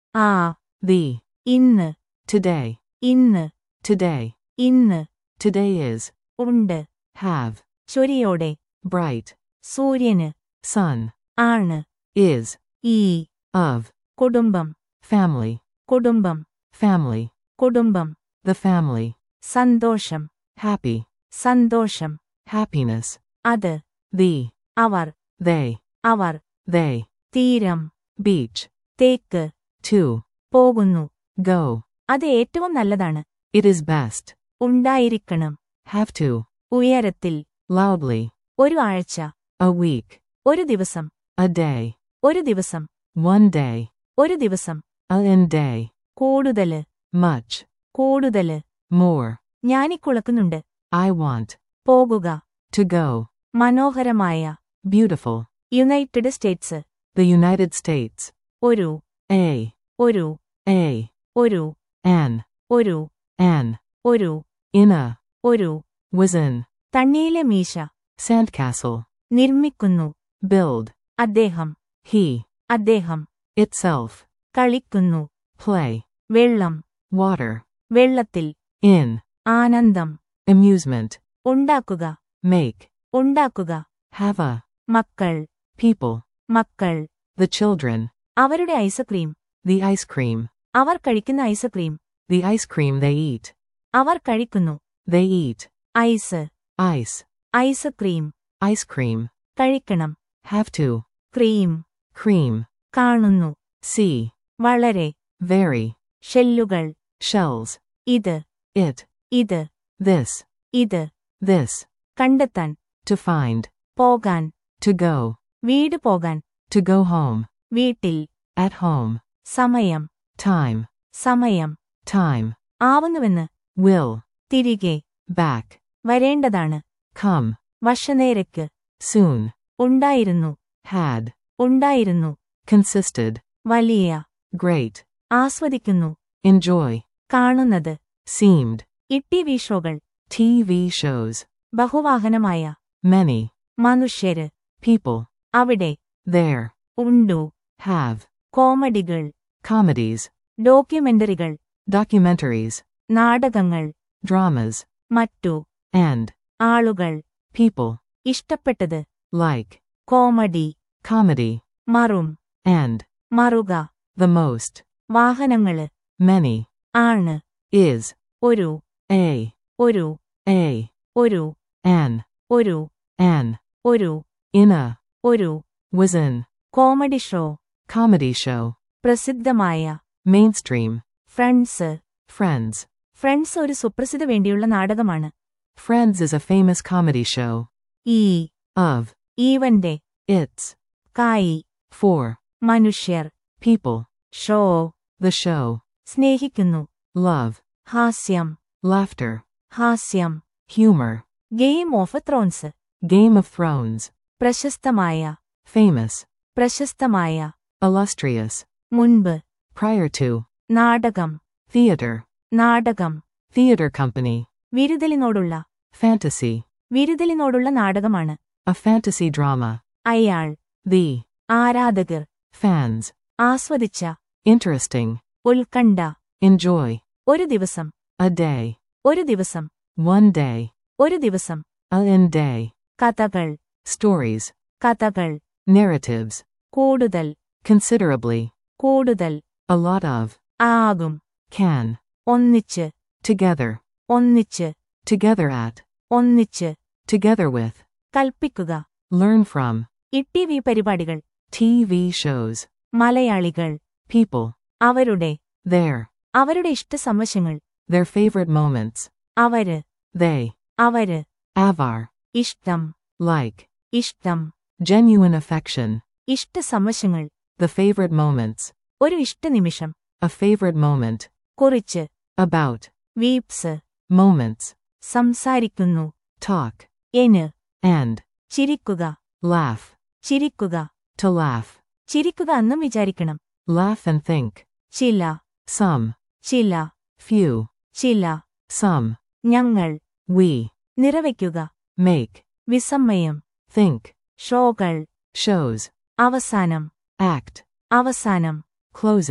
ആ the, ഇന്ന് today, ഇന്ന് today, ഇന്ന് today is, ഉണ്ട് have, ചൊരിയോടെ bright, സൂര്യന് sun, ആണ് is, ഈ of, കുടുംബം family, കുടുംബം family, കുടുംബം the family, സന്തോഷം happy, സന്തോഷം happiness, അത് the, our they, our they, തീരം beach, തേക്ക് to, പോകുന്നു go, അത് ഏറ്റവും നല്ലതാണ് it is best, ഉണ്ടായിരിക്കണം have to, ഉയരത്തിൽ loudly, ഒരു ആഴ്ച a week, ഒരു ദിവസം a day, ഒരു ദിവസം one day, ഒരു ദിവസം a in day, കൂടുതല് much, കൂടുതല് more, ഞാനിക്കുളക്കുന്നുണ്ട് I want, പോകുക to go, മനോഹരമായ beautiful, United States the United States, ഒരു a, ഒരു a, ഒരു an, ഒരു an, ഒരു in a, ഒരു was in, തണ്ണീലെ മീശ sandcastle, നിർമ്മിക്കുന്നു build, അദ്ദേഹം he, അദ്ദേഹം itself, കളിക്കുന്നു play, വെള്ളം water, വെള്ളത്തിൽ in, ആനന്ദം amusement, ഉണ്ടാക്കുക make, ഉണ്ടാക്കുക have a, മക്കൾ people, മക്കൾ the children, അവരുടെ ഐസ്ക്രീം the ice cream, അവർ കഴിക്കുന്ന ice cream the ice cream they eat, അവർ കഴിക്കുന്നു they eat, ice ice, ice cream ice cream, കഴിക്കണം have to, ക്രീം cream, കാണുന്നു see, വളരെ very, ഷെല്ലുകൾ shells, ഇത് it, ഇത് this, ഇത് this, കണ്ടെത്താൻ to find, പോകാൻ to go, വീട് പോകാൻ to go home, വീട്ടിൽ at home, സമയം time, സമയം time, ആവുന്നുവെന്ന് will, തിരികെ back, വരേണ്ടതാണ് come, വർഷനേരയ്ക്ക് soon, ഉണ്ടായിരുന്നു had, ഉണ്ടായിരുന്നു consisted, വലിയ great, ആസ്വദിക്കുന്നു enjoy, കാണുന്നത് seemed, ഇട്ടിവി ഷോകൾ TV shows, ബഹുവാഹനമായ many, മനുഷ്യര് people, അവിടെ there, ഉണ്ടു have, കോമഡികൾ comedies, ഡോക്യുമെന്ററികൾ documentaries, നാടകങ്ങൾ dramas, മറ്റു and, ആളുകൾ people, ഇഷ്ടപ്പെട്ടത് like, കോമഡി comedy, മറും and, മറുക the most, വാഹനങ്ങള് many, ആണ് is, ഒരു a, ഒരു a, ഒരു an, ഒരു an, ഒരു in a, ഒരു was in, comedy show comedy show, പ്രസിദ്ധമായ mainstream, ഫ്രണ്ട്സ് Friends. ഫ്രണ്ട്സ് ഒരു സുപ്രസിദ്ധ വേണ്ടിയുള്ള നാടകമാണ് Friends is a famous comedy show, ഈ of, ഈവന്റെ its, കായി for, മനുഷ്യർ people, ഷോ the show, സ്നേഹിക്കുന്നു love, ഹാസ്യം laughter, ഹാസ്യം humor, Game of Thrones Game of Thrones, പ്രശസ്തമായ famous, പ്രശസ്തമായ illustrious, മുൻപ് prior to, നാടകം theater, നാടകം theater company, വിരുതലിനോടുള്ള fantasy, വിരുതലിനോടുള്ള നാടകമാണ് a fantasy drama, അയാൾ the, ആരാധകർ fans, ആസ്വദിച്ച interesting, ഉത്കണ്ഠ enjoy, ഒരു ദിവസം a day, ഒരു ദിവസം one day, ഒരു ദിവസം a in day, കഥകൾ stories, കഥകൾ narratives, കൂടുതൽ considerably, കൂടുതൽ a lot of, ആകും can, ഒന്നിച്ച് together, ഒന്നിച്ച് together at, ഒന്നിച്ച് together with, കൽപ്പിക്കുക learn from, ഇട്ടിവി പരിപാടികൾ TV shows, മലയാളികൾ people, അവരുടെ their, അവരുടെ ഇഷ്ടസമശങ്ങൾ their favorite moments, അവര് they, അവര് avar, ഇഷ്ടം like, ഇഷ്ടം genuine affection, ഇഷ്ടസമശങ്ങൾ the favorite moments, ഒരു ഇഷ്ടനിമിഷം a favorite moment, കുറിച്ച് about, വീപ്സ് moments, സംസാരിക്കുന്നു talk, എന് and, ചിരിക്കുക laugh, ചിരിക്കുക to laugh, ചിരിക്കുക എന്നും വിചാരിക്കണം laugh and think, ചില some, ചില few, ചില some, ഞങ്ങൾ we, നിറവയ്ക്കുക make, വിസമ്മയം think, ഷോകൾ shows, അവസാനം act, അവസാനം closing,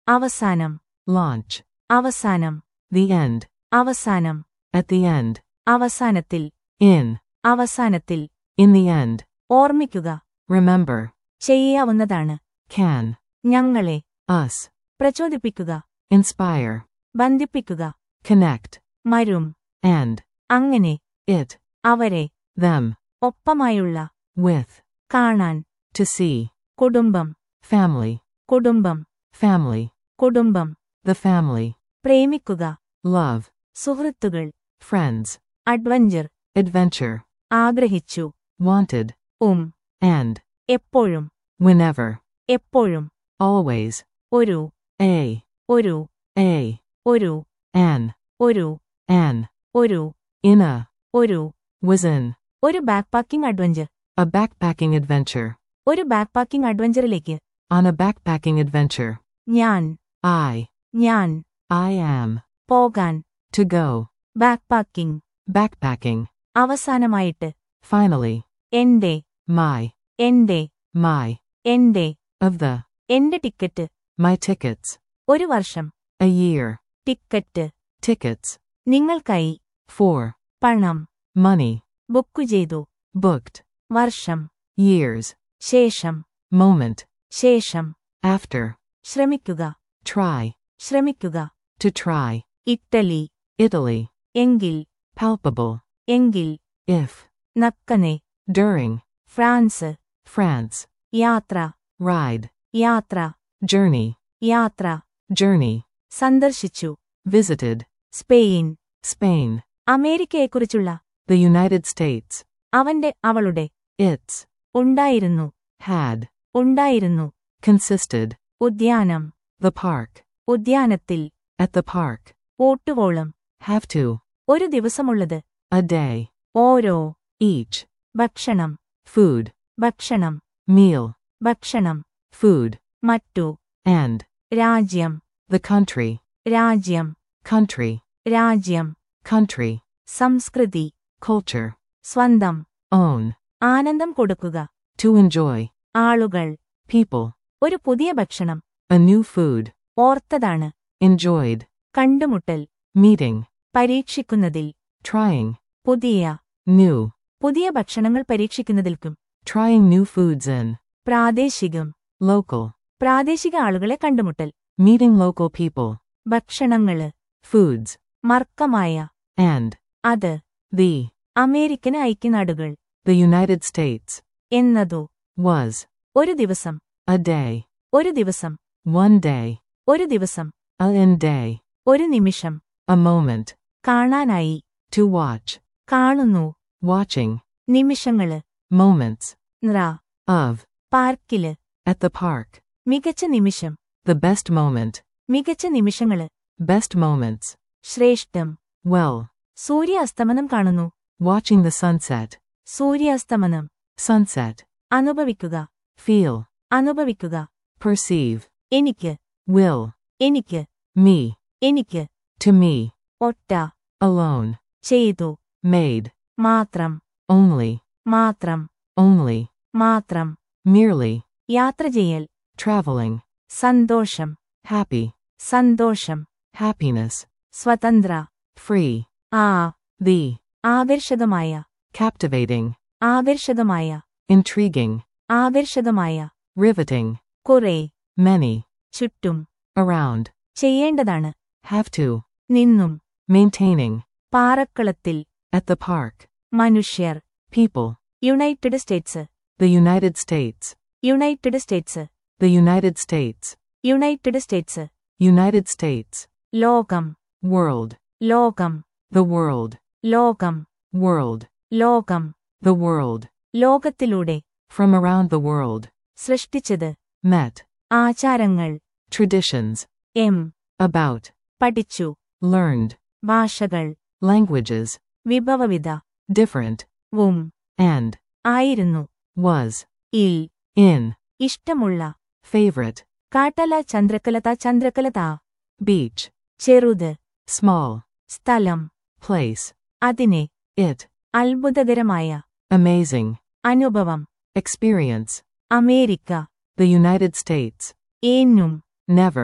അവസാനം launch, അവസാനം the end, അവസാനം at the end, അവസാനത്തിൽ in, അവസാനത്തിൽ in the end, ഓർമ്മിക്കുക remember, ചെയ്യാവുന്നതാണ് can, ഞങ്ങളെ us, പ്രചോദിപ്പിക്കുക inspire, ബന്ധിപ്പിക്കുക connect, മരും and, അങ്ങനെ it, അവരെ them, ഒപ്പമായുള്ള with, കാണാൻ to see, കുടുംബം family, കുടുംബം family, കുടുംബം the family, പ്രേമിക്കുക love, സുഹൃത്തുക്കൾ friends, അഡ്വഞ്ചർ adventure, ആഗ്രഹിച്ചു wanted, ഉം and, എപ്പോഴും whenever, എപ്പോഴും always, ഒരു a, ഒരു a, ഒരു an, ഒരു an, ഒരു in a, ഒരു was in, ഒരു backpacking adventure a backpacking adventure, ഒരു ബാക്ക്പാക്കിംഗ് അഡ്വഞ്ചറിലേക്ക് on a backpacking adventure, ഞാൻ I, ഞാൻ I am, പോകാൻ to go, ബാക്ക്പാക്കിംഗ് backpacking, അവസാനമായിട്ട് finally, എന്റെ my, എന്റെ my, എന്റെ of the, എന്റെ ടിക്കറ്റ് my tickets, ഒരു വർഷം a year, ടിക്കറ്റ് tickets, നിങ്ങൾക്കായി for, പണം money, ബുക്കു ചെയ്തു booked, വർഷം years, ശേഷം moment, ശേഷം after, ശ്രമിക്കുക try, ശ്രമിക്കുക to try, ഇറ്റലി Italy, എങ്കിൽ palpable, എങ്കിൽ if, നക്കനെ during, ഫ്രാൻസ് France, യാത്ര ride, യാത്ര journey, യാത്ര journey, സന്ദർശിച്ചു visited, സ്പെയിൻ Spain, അമേരിക്കയെക്കുറിച്ചുള്ള the United States, അവന്റെ അവളുടെ its, ഉണ്ടായിരുന്നു had, ഉണ്ടായിരുന്നു consisted, ഉദ്യാനം the park, ഉദ്യാനത്തിൽ at the park, ഓട്ടുവോളം have to, ഒരു ദിവസമുള്ളത് a day, ഓരോ each, ഭക്ഷണം food, ഭക്ഷണം meal, ഭക്ഷണം food, മറ്റു and, രാജ്യം the country, രാജ്യം country, രാജ്യം country, സംസ്കൃതി culture, സ്വന്തം own, ആനന്ദം കൊടുക്കുക to enjoy, ആളുകൾ people, ഒരു പുതിയ ഭക്ഷണം a new food, ഓർത്തതാണ് enjoyed, കണ്ടുമുട്ടൽ meeting, പരീക്ഷിക്കുന്നതിൽ trying, പുതിയ new, പുതിയ ഭക്ഷണങ്ങൾ പരീക്ഷിക്കുന്നതിൽക്കും trying new foods in, പ്രാദേശികം local, പ്രാദേശിക ആളുകളെ കണ്ടുമുട്ടൽ meeting local people, ഭക്ഷണങ്ങള് foods, മർക്കമായ and, അത് the, അമേരിക്കൻ ഐക്യനാടുകൾ the United States, എന്നതു was, ഒരു ദിവസം a day, ഒരു ദിവസം one day, ഒരു ദിവസം a in day, ഒരു നിമിഷം a moment, കാണാനായി to watch, കാണുന്നു watching, നിമിഷങ്ങള് moments, ന്ര of, പാർക്കില് at the park, മികച്ച നിമിഷം the best moment, മികച്ച നിമിഷങ്ങള് best moments, ശ്രേഷ്ഠം well, സൂര്യാസ്തമനം കാണുന്നു watching the sunset, സൂര്യാസ്തമനം sunset, അനുഭവിക്കുക feel, അനുഭവിക്കുക perceive, എനിക്ക് will, എനിക്ക് me, എനിക്ക് to me, ഒറ്റ alone, ചെയ്തു made, മാത്രം only, മാത്രം only, മാത്രം merely, യാത്ര ചെയ്യൽ traveling, സന്തോഷം happy, സന്തോഷം happiness, സ്വതന്ത്ര free, ആ the, ആകർഷകമായ captivating, ആകർഷകമായ intriguing, ആകർഷകമായ riveting, കുറെ many, ചുറ്റും around, ചെയ്യേണ്ടതാണ് have to, നിന്നും maintaining, പാറക്കളത്തിൽ at the park, മനുഷ്യർ people, United States the United States, United States the United States, United States United States, ലോകം world, ലോകം the world, ലോകം world, ലോകം the world, ലോകത്തിലൂടെ from around the world, സൃഷ്ടിച്ചത് met, ആചാരങ്ങൾ traditions, എം about, പഠിച്ചു learned, ഭാഷകൾ languages, വിഭവവിധ different, വും and, ആയിരുന്നു was, ഇൽ in, ഇഷ്ടമുള്ള favorite, കാട്ടല ചന്ദ്രകലത ചന്ദ്രകലത beach, ചെറുത് small, സ്ഥലം place, അതിനെ it, അത്ഭുതകരമായ amazing, അനുഭവം experience, America the United States, ഏന്നും never,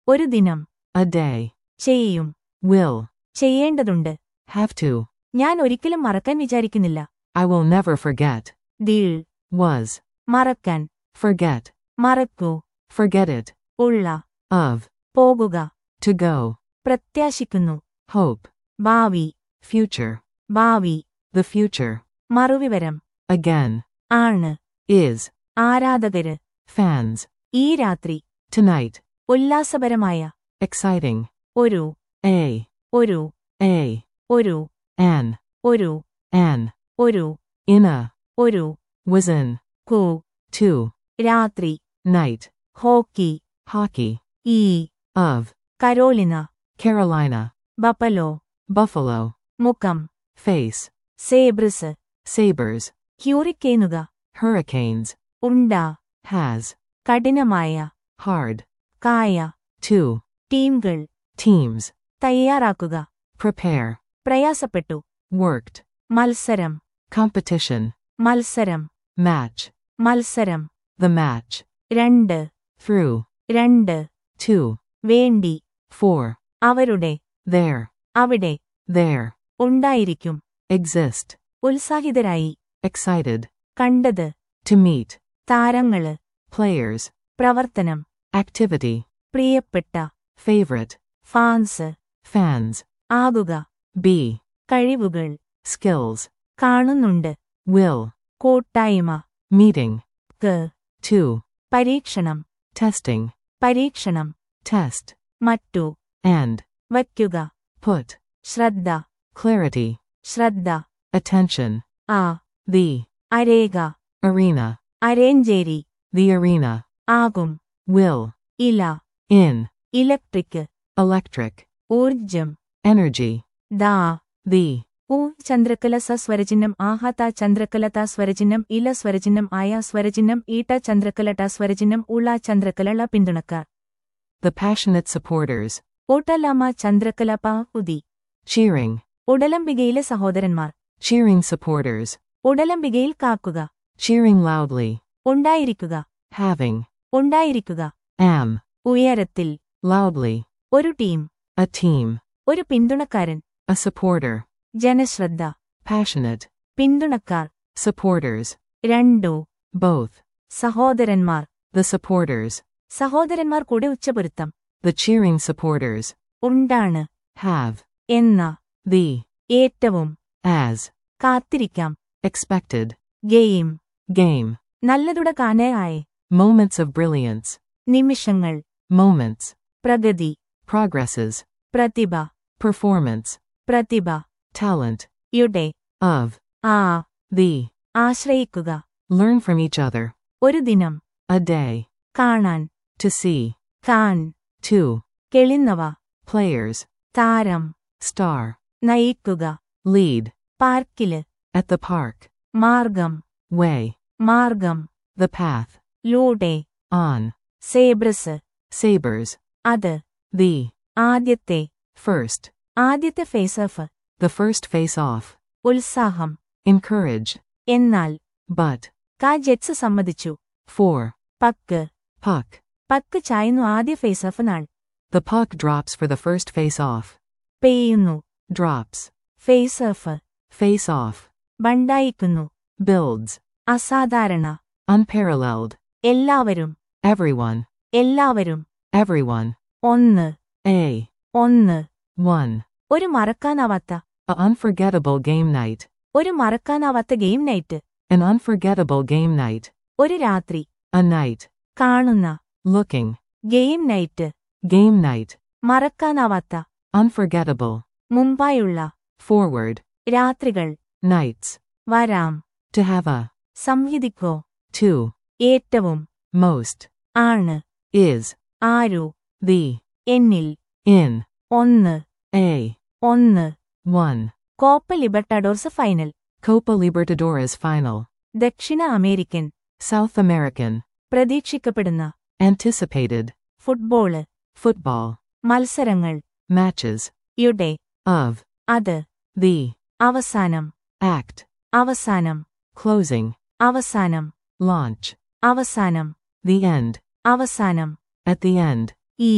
ഒരു ദിനം A day. ചെയ്യും Will. ചെയ്യേണ്ടതുണ്ട് Have to. ഞാൻ ഒരിക്കലും മറക്കാൻ വിചാരിക്കുന്നില്ല I will never forget. ദീൾ Was. മറക്കാൻ Forget. മറക്കൂ Forget it. ഉള്ള Of. പോകുക To go. പ്രത്യാശിക്കുന്നു Hope. ഭാവി Future. ഭാവി The future. മറുവിവരം Again. ആണ് Is. ആരാധകര് Fans. ഈ രാത്രി Tonight. ഉല്ലാസപരമായ Exciting. ഒരു A. ഒരു A. ഒരു An. ഒരു An. ഒരു In a. ഒരു Was in. കൂ To. രാത്രി Night. Hockey Hockey. ഈ Of. Carolina Carolina. Buffalo Buffalo. മുഖം Face. Sabres Sabers. ഹ്യൂറിക്കേനുക Hurricanes. ഉണ്ട Has. കഠിനമായ Hard. കായ To. ടീംകൾ Teams. തയ്യാറാക്കുക Prepare. പ്രയാസപ്പെട്ടു Worked. മത്സരം Competition. മത്സരം Match. മത്സരം The match. രണ്ട് Through. രണ്ട് To. വേണ്ടി For. അവരുടെ There. അവിടെ There. ഉണ്ടായിരിക്കും Exist. ഉത്സാഹിതരായി Excited. കണ്ടത് To meet. താരങ്ങള് Players. പ്രവർത്തനം Activity. പ്രിയപ്പെട്ട Favorite. Fans Fans. ആകുക Be. കഴിവുകൾ Skills. കാണുന്നുണ്ട് Will. കൂട്ടായ്മ Meeting. ക്ക് To. പരീക്ഷണം Testing. പരീക്ഷണം Test. മറ്റു And. വയ്ക്കുക Put. ശ്രദ്ധ Clarity. ശ്രദ്ധ Attention. ആ The. അരേക Arena. അരേഞ്ചേരി The arena. ആകും Will. ഇല In. Electric Electric. ഊർജം Energy. ദാ The. ഊ ചന്ദ്രകല സ സ്വരചിഹ്നം ആഹ ത ചന്ദ്രകല ത സ്വരചിഹ്നം ഇല സ്വരചിഹ്നം ആയ സ്വരചിഹ്നം ഈട്ട ചന്ദ്രകല ട സ്വരചിഹ്നം ഉള ചന്ദ്രകല ള പിന്തുണക്കാർ The passionate supporters. ഓട്ടലാമ ചന്ദ്രകല പ ഉതി Cheering. ഉടലംബികയിലെ സഹോദരന്മാർ Cheering supporters. ഉടലംബികയിൽ കാക്കുക Cheering loudly. ഉണ്ടായിരിക്കുക Having. ഉണ്ടായിരിക്കുക Am. ഉയരത്തിൽ Loudly. ഒരു ടീം A team. ഒരു പിന്തുണക്കാരൻ A supporter. ജനശ്രദ്ധ Passionate. പിന്തുണക്കാർ Supporters. രണ്ടു Both. സഹോദരന്മാർ The supporters. സഹോദരന്മാർ കൂടെ ഉച്ചപൊരുത്തം The cheering supporters. ഉണ്ടാണ് Have. എന്ന The. ഏറ്റവും As. കാത്തിരിക്കാം Expected. Game Game. നല്ലതുട കാനയായി Moments of brilliance. നിമിഷങ്ങൾ Moments. പ്രഗതി Progresses. പ്രതിഭ Performance. പ്രതിഭ Talent. യുടെ Of. ആ The. ആശ്രയിക്കുക Learn from each other. ഒരു ദിനം A day. കാണാൻ To see. കാൻ To. കെളിന്നവ Players. താരം Star. നയിക്കുക Lead. പാർക്കില് At the park. മാർഗം Way. മാർഗം The path. ലൂടെ On. Sabres Sabers. അത് The. ആദ്യത്തെ First. ആദ്യത്തെ face off The first face off. ഉത്സാഹം Encourage. എന്നാൽ But. കാ ജെറ്റ്സ് സമ്മതിച്ചു For. Puck Puck. പക്ക് ചായുന്നു ആദ്യ ഫേസ് ഓഫ് നാൾ The puck drops for the first face off. പെയ്യുന്നു Drops. Face off Face off. ബണ്ടായിക്കുന്നു Builds. അസാധാരണ Unparalleled. എല്ലാവരും Everyone. എല്ലാവരും Everyone. ഒന്ന് A. ഒന്ന് One. ഒരു മറക്കാനാവാത്ത A unforgettable game night. ഒരു മറക്കാനാവാത്ത game night An unforgettable game night. ഒരു രാത്രി A night. കാണുന്ന Looking. Game night Game night. മറക്കാനാവാത്ത Unforgettable. മുമ്പായുള്ള Forward. രാത്രികൾ Nights. വരാം To have a. സംഹിതിക്കോ To. ഏറ്റവും Most. ആണ് Is. ആരു The. എന്നിൽ In. ഒന്ന് A. ഒന്ന് One. Copa Libertadores final Copa Libertadores final. ദക്ഷിണ അമേരിക്കൻ South American. പ്രതീക്ഷിക്കപ്പെടുന്ന Anticipated. Football Football. മത്സരങ്ങൾ Matches. യുടെ Of. അത് The. അവസാനം Act. അവസാനം Closing. അവസാനം Launch. അവസാനം The end. അവസാനം At the end. ഈ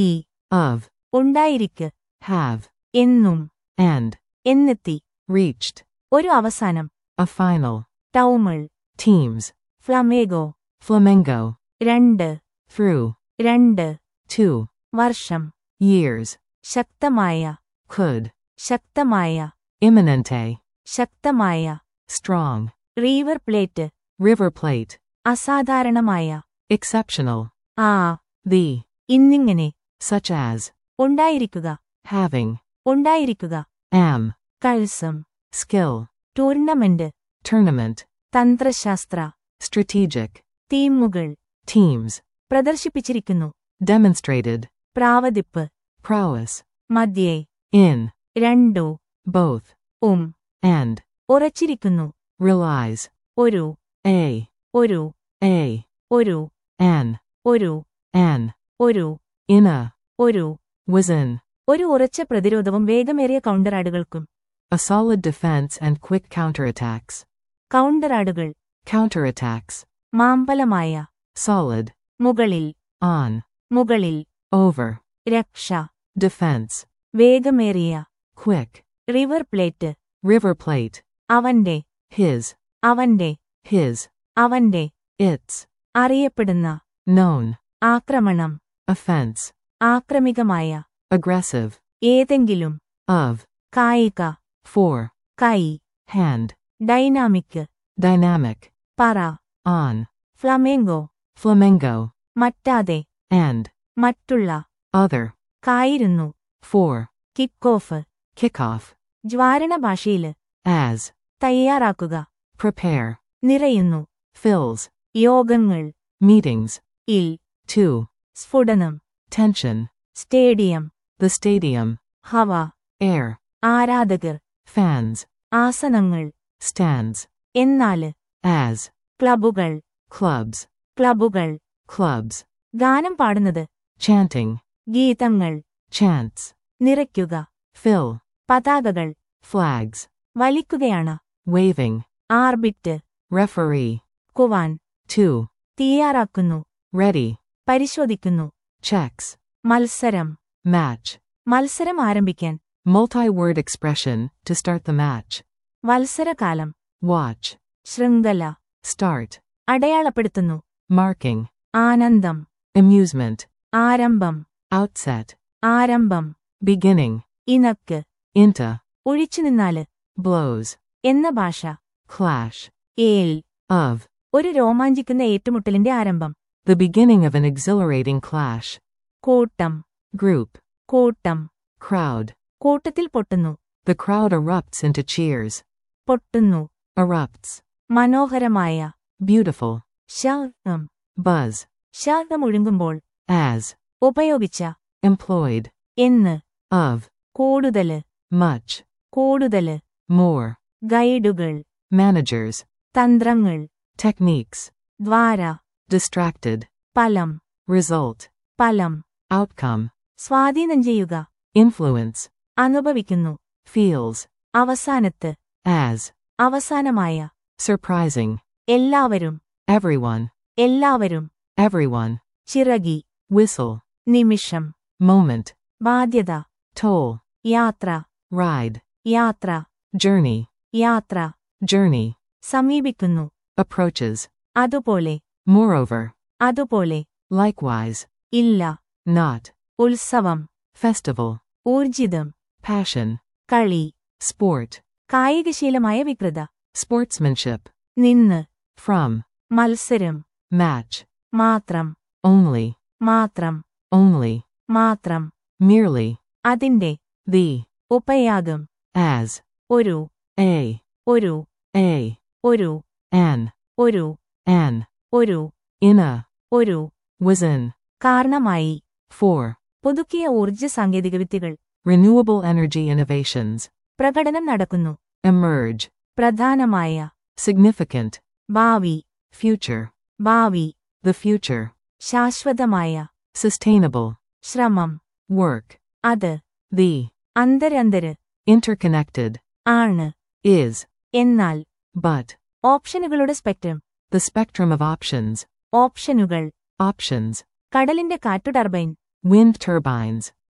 of, ഉണ്ടായിരിക്ക് have, എന്നും and, എന്നെത്തി reached, ഒരു അവസാനം a final, ടൗമിൾ teams, ഫ്ലമേഗോ flamengo, രണ്ട് through, രണ്ട് two, വർഷം years, ശക്തമായ could, ശക്തമായ imminente, ശക്തമായ strong, River Plate river plate, അസാധാരണമായ exceptional, ആ the, ഇന്നിങ്ങനെ such as, ഉണ്ടായിരിക്കുക having, ഉണ്ടായിരിക്കുക am, കൾസം skill, tournament tournament, തന്ത്രശാസ്ത്ര strategic, ടീമുകൾ teams, പ്രദർശിപ്പിച്ചിരിക്കുന്നു demonstrated, പ്രാവതിപ്പ് prowess, മധ്യേ in, രണ്ടു both, ഉം and, ഉറച്ചിരിക്കുന്നു realize, ഒരു a, ഒരു a, ഒരു an, ഒരു an, ഒരു in a, ഒരു was in, ഒരു ഉറച്ച പ്രതിരോധവും വേഗമേറിയ കൗണ്ടറാടുകൾക്കും a solid defense and quick counterattacks, കൗണ്ടറാടുകൾ counterattacks, മാമ്പലമായ solid, മുകളിൽ on, മുകളിൽ over, രക്ഷ defense, വേഗമേറിയ quick, River Plate river plate, അവന്റെ his, അവന്റെ his, അവന്റെ its, അറിയപ്പെടുന്ന known, ആക്രമണം offense, ആക്രമികമായ aggressive, ഏതെങ്കിലും of, കായിക for, കൈ hand, ഡൈനാമിക് dynamic, പറ on, ഫ്ലമേങ്കോ flamengo, മറ്റാതെ and, മറ്റുള്ള other, കായിരുന്നു for, കിക്ക് ഓഫ് kickoff, ജ്വാരണ ഭാഷയില് as, തയ്യാറാക്കുക prepare, നിറയുന്നു fills, യോഗങ്ങൾ meetings, ഇൽ to, സ്ഫുടനം tension, സ്റ്റേഡിയം the stadium, ഹവ air, ആരാധകർ fans, ആസനങ്ങൾ stands, എന്നാല് as, ക്ലബുകൾ clubs, ക്ലബുകൾ clubs, ഗാനം പാടുന്നത് chanting, ഗീതങ്ങൾ chants, നിറയ്ക്കുക fill, പതാകകൾ flags, വലിക്കുകയാണ് waving, ആർബിറ്റ് referee, കുവാൻ to, തയ്യാറാക്കുന്നു ready, പരിശോധിക്കുന്നു checks, മത്സരം match, മത്സരം ആരംഭിക്കാൻ multi-word expression to start the match, വത്സരകാലം watch, ശൃംഖല start, അടയാളപ്പെടുത്തുന്നു marking, ആനന്ദം amusement, ആരംഭം outset, ആരംഭം beginning, ഇനക്ക് into, ഒഴിച്ചുനിന്നാല് blows, എന്ന ഭാഷ clash, ഏൽ of, ഒരു രോമാഞ്ചിക്കുന്ന ഏറ്റുമുട്ടലിന്റെ ആരംഭം the beginning of an exhilarating clash, കൂട്ടം group, കൂട്ടം crowd, കൂട്ടത്തിൽ പൊട്ടുന്നു the crowd erupts into cheers, പൊട്ടുന്നു erupts, മനോഹരമായ beautiful, ശബ്ദം buzz, ശബ്ദം ഒഴുകുമ്പോൾ as, ഉപയോഗിച്ച employed, എന്ന് of, കൂടുതല് much, കൂടുതല് more, ഗൈഡുകൾ managers, തന്ത്രങ്ങൾ techniques, ദ്വാര distracted, ഫലം result, ഫലം outcome, സ്വാധീനം ചെയ്യുക influence, അനുഭവിക്കുന്നു feels, അവസാനത്ത് as, അവസാനമായ surprising, എല്ലാവരും everyone, എല്ലാവരും everyone, ചിറകി whistle, നിമിഷം moment, ബാധ്യത toll, യാത്ര ride, യാത്ര journey, യാത്ര journey, സമീപിക്കുന്നു approaches, അതുപോലെ moreover, അതുപോലെ likewise, ഇല്ല not, ഉത്സവം festival, ഊർജിതം passion, കളി sport, കായികശീലമായ വികൃത sportsmanship, നിന്ന് from, മത്സരം match, മാത്രം only, മാത്രം only, മാത്രം merely, അതിന്റെ the, ഉപയാഗം as, ഒരു a, ഒരു a, ഒരു an, ഒരു an, ഒരു in a, ഒരു was in, കാരണമായി for, പുതുക്കിയ ഊർജ്ജ സാങ്കേതികവിദ്യകൾ renewable energy innovations, പ്രകടനം നടക്കുന്നു emerge, പ്രധാനമായ significant, ഭാവി future, ഭാവി the future, ശാശ്വതമായ sustainable, ശ്രമം work, അത് the, അന്തരന്തര് interconnected, ആണ് is, എന്നാൽ but, ഓപ്ഷനുകളുടെ spectrum the spectrum of options, ഓപ്ഷനുകൾ options, കടലിന്റെ കാറ്റു ടർബൈൻ wind turbines,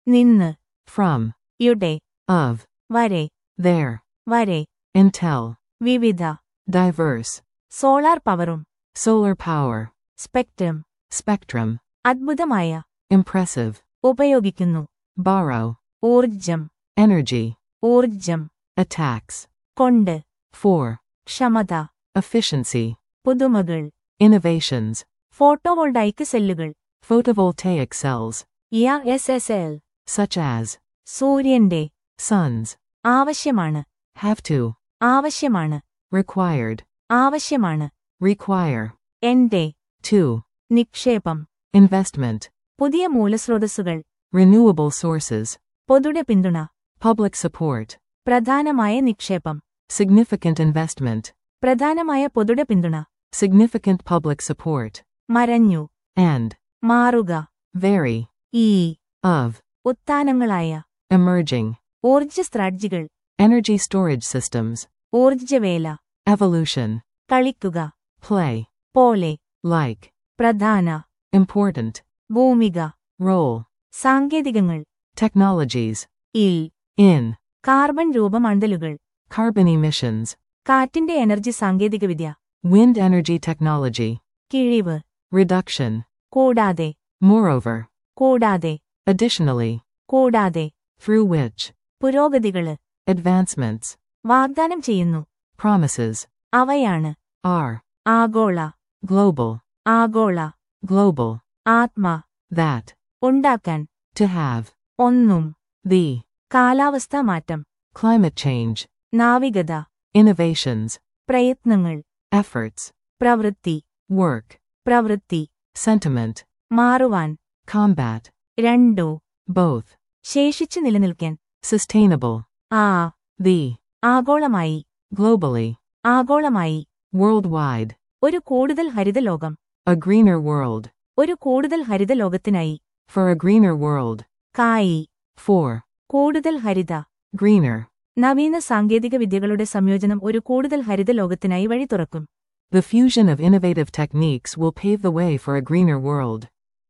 നിന്ന് from, യുടെ of, വരെ there, വരെ until, വിവിധ diverse, സോളാർ പവറും solar power, സ്പെക്ട്രം spectrum, അദ്ഭുതമായ impressive, ഉപയോഗിക്കുന്നു borrow, ഊർജം energy, ഊർജം attacks, കൊണ്ട് for, ക്ഷമത efficiency, പുതുമകൾ innovations, ഫോട്ടോവോൾഡൈക്ക് സെല്ലുകൾ photovoltaic cells, യ S S L such as, സൂര്യന്റെ suns, ആവശ്യമാണ് have to, ആവശ്യമാണ് required, ആവശ്യമാണ് require, എന്റെ to, നിക്ഷേപം investment, പുതിയ മൂലസ്രോതസ്സുകൾ renewable sources, പൊതുടെ പിന്തുണ public support, പ്രധാനമായ നിക്ഷേപം significant investment, പ്രധാനമായ പൊതുടെ പിന്തുണ significant public support, മരഞ്ഞു and, മാറുക very, ഈ of, ഉത്ഥാനങ്ങളായ emerging, ഊർജ സ്ട്രാറ്റജികൾ energy storage systems, ഊർജവേല evolution, കളിക്കുക play, പോലെ like, പ്രധാന important, ഭൂമിക role, സാങ്കേതികങ്ങൾ technologies, ഇൽ in, കാർബൺ രൂപമണ്ഡലുകൾ carbon emissions, കാറ്റിന്റെ എനർജി സാങ്കേതികവിദ്യ wind energy technology, കിഴിവ് reduction, കൂടാതെ moreover, കൂടാതെ additionally, കൂടാതെ through which, പുരോഗതികള് advancements, വാഗ്ദാനം ചെയ്യുന്നു promises, അവയാണ് are, ആഗോള global, ആഗോള global, ആത്മ that, ഉണ്ടാക്കാൻ to have, ഒന്നും the, കാലാവസ്ഥാ മാറ്റം climate change, നാവികത innovations, പ്രയത്നങ്ങൾ efforts, പ്രവൃത്തി work, പ്രവൃത്തി sentiment, മാറുവാൻ combat, രണ്ടോ both, ശേഷിച്ചു നിലനിൽക്കാൻ sustainable, ആ the, ആഗോളമായി globally, ആഗോളമായി worldwide, ഒരു കൂടുതൽ ഹരിത ലോകം a greener world, ഒരു കൂടുതൽ ഹരിത ലോകത്തിനായി for a greener world, കായി for, കൂടുതൽ ഹരിത greener, നവീന സാങ്കേതിക വിദ്യകളുടെ സംയോജനം ഒരു കൂടുതൽ ഹരിത ലോകത്തിനായി വഴി തുറക്കും the fusion of innovative techniques will pave the way for a greener world.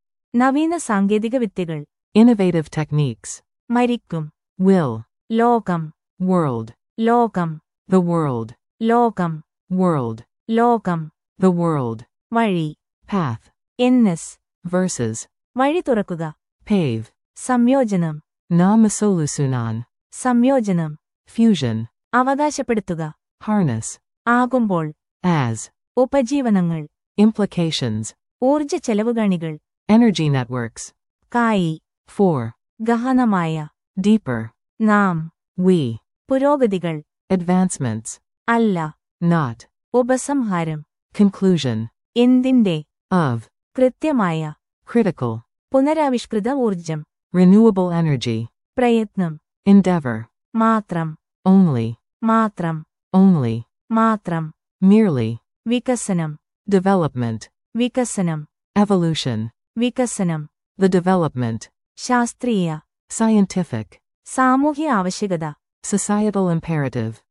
നവീന സാങ്കേതിക വിദ്യകൾ Innovative techniques, മരിക്കും will, ലോകം world, ലോകം the world, ലോകം world, ലോകം the world, വഴി path, എൻഎസ് versus, വഴി തുറക്കുക pave, സംയോജനം namasolusunan, സംയോജനം fusion, അവകാശപ്പെടുത്തുക harness, ആകുമ്പോൾ as, ഉപജീവനങ്ങൾ implications, ഊർജ ചെലവുകണികൾ energy networks, കായി for, ഗഹനമായ deeper, നാം we, പുരോഗതികൾ advancements, അല്ല not, ഉപസംഹാരം conclusion, എന്തിന്റെ of, കൃത്യമായ critical, പുനരാവിഷ്കൃത ഊർജം renewable energy, പ്രയത്നം endeavor, മാത്രം only, മാത്രം only, മാത്രം merely, വികസനം development, വികസനം evolution, വികസനം the development, ശാസ്ത്രീയ scientific, സാമൂഹ്യ ആവശ്യകത societal imperative,